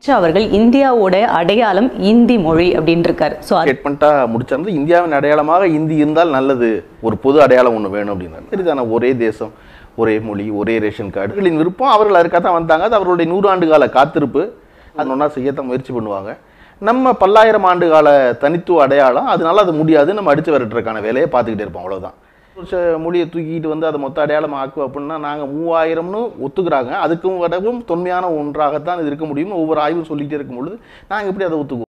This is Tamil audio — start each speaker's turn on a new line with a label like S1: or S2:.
S1: அவர்கள் இந்தியாவோட அடையாளம் இந்தி மொழி அப்படின்னு இருக்காரு ஸோ
S2: ஸ்டேட்மெண்ட்டா முடிச்சிருந்து இந்தியாவின் அடையாளமாக இந்தி இருந்தால் நல்லது ஒரு பொது அடையாளம் ஒன்று வேணும் அப்படின்னாரு சரிதானே ஒரே தேசம் ஒரே மொழி ஒரே ரேஷன் கார்டு அவர்களின் விருப்பம் அவர்கள் அதுக்காக தான் வந்தாங்க அது அவர்களுடைய நூறாண்டு கால காத்திருப்பு அது ஒன்றா செய்யத்தான் முயற்சி பண்ணுவாங்க நம்ம பல்லாயிரம் ஆண்டு கால தனித்துவ அடையாளம் அதனால அது முடியாது நம்ம அடிச்சு விரட்டுறதுக்கான வேலையை பார்த்துக்கிட்டே இருப்போம் அவ்வளவுதான் ஒரு ச- மொழியை தூக்கிட்டு வந்து அதை மொத்த அடையாளம் ஆக்கு அப்படின்னா நாங்கள் மூவாயிரம்னு ஒத்துக்கிறாங்க அதுக்கும் விடவும் தொன்மையான ஒன்றாகத்தான் இது இருக்க முடியும்னு ஒவ்வொரு ஆய்வும் சொல்லிக்கிட்டே இருக்கும் பொழுது நாங்கள் எப்படி அதை ஒத்துக்குவோம்